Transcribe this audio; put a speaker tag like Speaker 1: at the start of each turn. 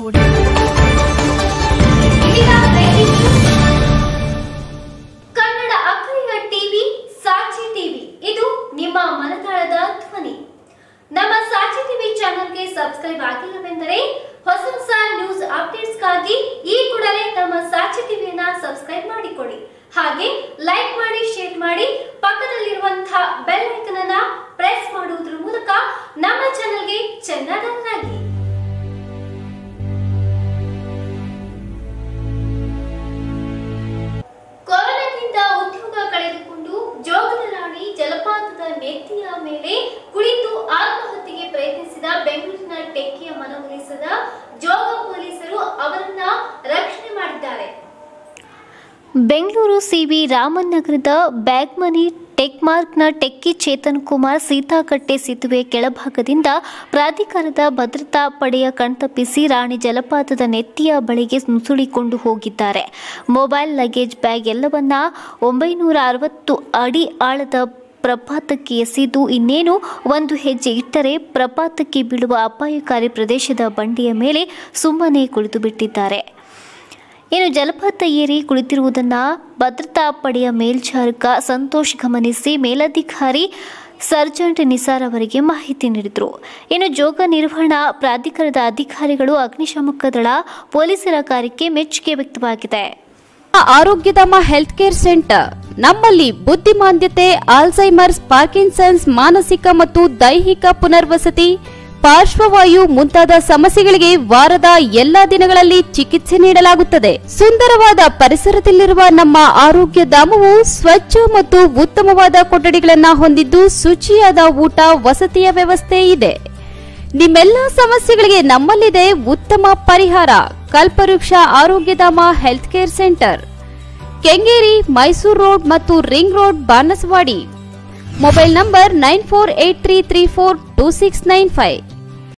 Speaker 1: ನೋಡಿ
Speaker 2: ಇದೀಗ breaking news. Kannada ಅಖರಿಯ ಟಿವಿ ಸಾಕ್ಷಿ ಟಿವಿ ಇದು ನಿಮ್ಮ ಮನದಾಳದ ಧ್ವನಿ ನಮ್ಮ ಸಾಕ್ಷಿ ಟಿವಿ ಚಾನೆಲ್ಗೆ ಸಬ್ಸ್ಕ್ರೈಬ್ ಆಗಿಲ್ಲವೆಂದರೆ ಹೊಸ ಹೊಸ ನ್ಯೂಸ್ ಅಪ್ಡೇಟ್ಸ್ಗಾಗಿ ಈ ಕೂಡಲೇ ನಮ್ಮ ಸಾಕ್ಷಿ ಟಿವಿಯನ್ನ ಸಬ್ಸ್ಕ್ರೈಬ್ ಮಾಡಿಕೊಳ್ಳಿ ಹಾಗೆ ಲೈಕ್ ಮಾಡಿ ಶೇರ್ ಮಾಡಿ ಪಕ್ಕದಲ್ಲಿರುವಂತಹ ಬೆಲ್ ಐಕನ್ ಅನ್ನ ಪ್ರೆಸ್ ಮಾಡುವುದರ ಮೂಲಕ ನಮ್ಮ ಚಾನೆಲ್ಗೆ ಚೆನ್ನಡನ್ನಾಗಿ ಕೊರೋನಾದಿಂದ ಉದ್ಯೋಗ ಕಳೆದುಕೊಂಡು ಜೋಗದ ರಾಣಿ ಜಲಪಾತದ ನೆತ್ತಿಯ ಮೇಲೆ ಕುಳಿತು ಆತ್ಮಹತ್ಯೆಗೆ ಪ್ರಯತ್ನಿಸಿದ ಬೆಂಗಳೂರಿನ ಟೆಕ್ಕಿಯ ಮನವೊಲಿಸದ ಜೋಗ ಪೊಲೀಸರು ಅವರನ್ನ ರಕ್ಷಣೆ ಮಾಡಿದ್ದಾರೆ
Speaker 1: ಬೆಂಗಳೂರು ಸಿಬಿ ರಾಮನ್ ನಗರದ ಬ್ಯಾಗ್ಮನಿ ಟೆಕ್ಮಾರ್ಕ್ನ ಟೆಕ್ಕಿ ಚೇತನ್ ಕುಮಾರ್ ಸೀತಾಕಟ್ಟೆ ಸೇತುವೆ ಕೆಳಭಾಗದಿಂದ ಪ್ರಾಧಿಕಾರದ ಭದ್ರತಾ ಪಡೆಯ ಕಣ್ತಪ್ಪಿಸಿ ರಾಣಿ ಜಲಪಾತದ ನೆತ್ತಿಯ ಬಳಿಗೆ ನುಸುಳಿಕೊಂಡು ಹೋಗಿದ್ದಾರೆ ಮೊಬೈಲ್ ಲಗೇಜ್ ಬ್ಯಾಗ್ ಎಲ್ಲವನ್ನ ಒಂಬೈನೂರ ಅರವತ್ತು ಅಡಿ ಆಳದ ಪ್ರಪಾತಕ್ಕೆ ಎಸೆದು ಇನ್ನೇನು ಒಂದು ಹೆಜ್ಜೆ ಇಟ್ಟರೆ ಪ್ರಪಾತಕ್ಕೆ ಬೀಳುವ ಅಪಾಯಕಾರಿ ಪ್ರದೇಶದ ಬಂಡೆಯ ಮೇಲೆ ಸುಮ್ಮನೆ ಕುಳಿತು ಬಿಟ್ಟಿದ್ದಾರೆ ಇನ್ನು ಜಲಪಾತ ಏರಿ ಕುಳಿತಿರುವುದನ್ನು ಭದ್ರತಾ ಪಡೆಯ ಮೇಲ್ಚಾರಕ ಸಂತೋಷ್ ಗಮನಿಸಿ ಮೇಲಧಿಕಾರಿ ಸರ್ಜೆಂಟ್ ನಿಸಾರ್ ಅವರಿಗೆ ಮಾಹಿತಿ ನೀಡಿದರು ಇನ್ನು ಜೋಗ ನಿರ್ವಹಣಾ ಪ್ರಾಧಿಕಾರದ ಅಧಿಕಾರಿಗಳು ಅಗ್ನಿಶಾಮಕ ದಳ ಪೊಲೀಸರ ಕಾರ್ಯಕ್ಕೆ ಮೆಚ್ಚುಗೆ ವ್ಯಕ್ತವಾಗಿದೆ
Speaker 3: ಆರೋಗ್ಯಧಾಮ ಹೆಲ್ತ್ ಕೇರ್ ಸೆಂಟರ್ ನಮ್ಮಲ್ಲಿ ಬುದ್ಧಿಮಾಂದ್ಯತೆ ಆಲ್ಝೈಮರ್ಸ್ ಪಾರ್ಕಿನ್ಸನ್ಸ್ ಮಾನಸಿಕ ಮತ್ತು ದೈಹಿಕ ಪುನರ್ವಸತಿ ಪಾರ್ಶ್ವವಾಯು ಮುಂತಾದ ಸಮಸ್ಯೆಗಳಿಗೆ ವಾರದ ಎಲ್ಲಾ ದಿನಗಳಲ್ಲಿ ಚಿಕಿತ್ಸೆ ನೀಡಲಾಗುತ್ತದೆ ಸುಂದರವಾದ ಪರಿಸರದಲ್ಲಿರುವ ನಮ್ಮ ಆರೋಗ್ಯ ಧಾಮವು ಸ್ವಚ್ಛ ಮತ್ತು ಉತ್ತಮವಾದ ಕೊಠಡಿಗಳನ್ನ ಹೊಂದಿದ್ದು ಶುಚಿಯಾದ ಊಟ ವಸತಿಯ ವ್ಯವಸ್ಥೆ ಇದೆ ನಿಮ್ಮೆಲ್ಲ ಸಮಸ್ಯೆಗಳಿಗೆ ನಮ್ಮಲ್ಲಿದೆ ಉತ್ತಮ ಪರಿಹಾರ Kalpavriksha Arogyadhama health care centre Kengeri Mysore road ಮತ್ತು ring road Banaswadi mobile number nine four eight three three four two six nine five